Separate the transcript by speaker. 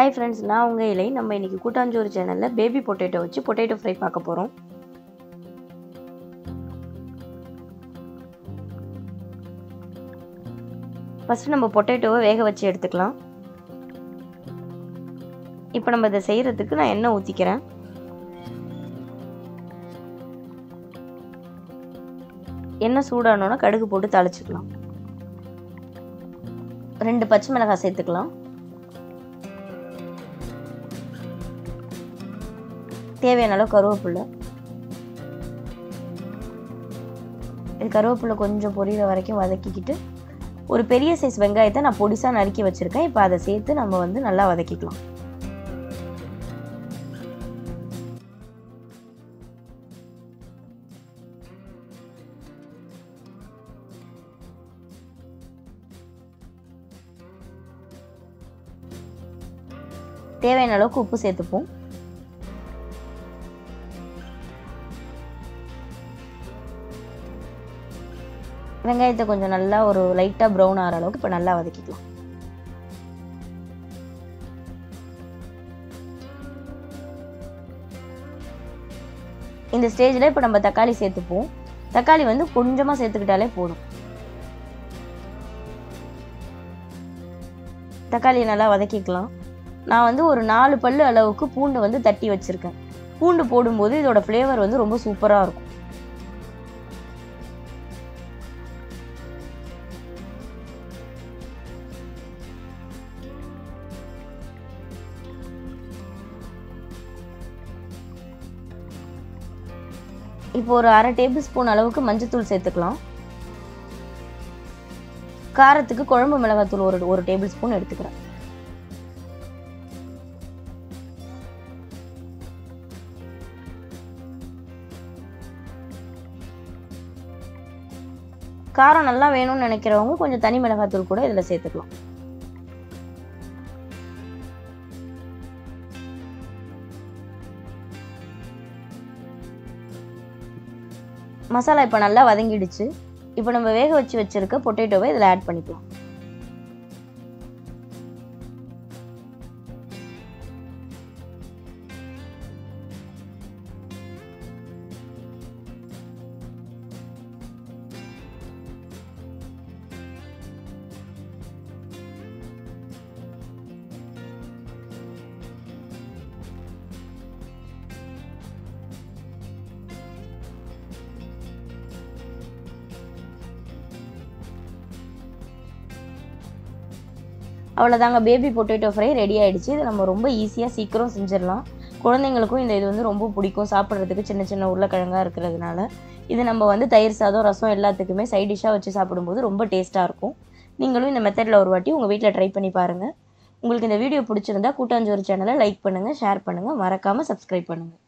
Speaker 1: hi friends நான் உங்கள் இலை நம்ம இன்றைக்கி கூட்டாஞ்சோறு சேனலில் பேபி பொட்டேட்டோ வச்சு பொட்டேட்டோ ஃப்ரை பார்க்க போகிறோம் ஃபஸ்ட்டு நம்ம பொட்டேட்டோவை வேக வச்சு எடுத்துக்கலாம் இப்போ நம்ம இதை செய்கிறதுக்கு நான் எண்ணெய் ஊற்றிக்கிறேன் எண்ணெய் சூடானோன்னா கடுகு போட்டு தாளிச்சுக்கலாம் ரெண்டு பச்சை மிளகாய் சேர்த்துக்கலாம் தேவையான அளவு கருவேப்பில்லை இது கருவேப்பிலை கொஞ்சம் பொரியிற வரைக்கும் வதக்கிக்கிட்டு ஒரு பெரிய சைஸ் வெங்காயத்தை நான் பொடிசாக நறுக்கி வச்சுருக்கேன் இப்போ அதை சேர்த்து நம்ம வந்து நல்லா வதக்கிக்கலாம் தேவையான அளவுக்கு உப்பு சேர்த்துப்போம் வெங்காயத்தை கொஞ்சம் நல்லா ஒரு லைட்டாக ப்ரௌன் ஆகிற அளவுக்கு இப்போ நல்லா வதக்கிக்கலாம் இந்த ஸ்டேஜில் இப்போ நம்ம தக்காளி சேர்த்துப்போம் தக்காளி வந்து கொஞ்சமாக சேர்த்துக்கிட்டாலே போதும் தக்காளியை நல்லா வதக்கிக்கலாம் நான் வந்து ஒரு நாலு பல்லு அளவுக்கு பூண்டை வந்து தட்டி வச்சுருக்கேன் பூண்டு போடும்போது இதோட ஃப்ளேவர் வந்து ரொம்ப சூப்பராக இருக்கும் இப்போ ஒரு அரை டேபிள் ஸ்பூன் அளவுக்கு மஞ்சத்தூள் சேர்த்துக்கலாம் காரத்துக்கு குழம்பு மிளகாத்தூள் ஒரு ஒரு டேபிள் ஸ்பூன் எடுத்துக்கிறேன் காரம் நல்லா வேணும்னு நினைக்கிறவங்க கொஞ்சம் தனி மிளகாத்தூள் கூட இதில் சேர்த்துக்கலாம் மசாலா இப்போ நல்லா வதங்கிடுச்சு இப்போ நம்ம வேக வச்சு வச்சுருக்க பொட்டேட்டோவை இதில் ஆட் பண்ணிக்கலாம் அவ்வளோதாங்க பேபி பொட்டேட்டோ ஃப்ரை ரெடி ஆகிடுச்சு இதை நம்ம ரொம்ப ஈஸியாக சீக்கிரம் செஞ்சிடலாம் குழந்தைங்களுக்கும் இந்த இது வந்து ரொம்ப பிடிக்கும் சாப்பிட்றதுக்கு சின்ன சின்ன உருளைக்கிழங்காக இருக்கிறதுனால இது நம்ம வந்து தயிர் சாதம் ரசம் எல்லாத்துக்குமே சைட் டிஷ்ஷாக வச்சு சாப்பிடும்போது ரொம்ப டேஸ்ட்டாக இருக்கும் நீங்களும் இந்த மெத்தடில் ஒரு வாட்டி உங்கள் வீட்டில் ட்ரை பண்ணி பாருங்கள் உங்களுக்கு இந்த வீடியோ பிடிச்சிருந்தா கூட்டாஞ்சோறு சேனலை லைக் பண்ணுங்கள் ஷேர் பண்ணுங்கள் மறக்காமல் சப்ஸ்கிரைப் பண்ணுங்கள்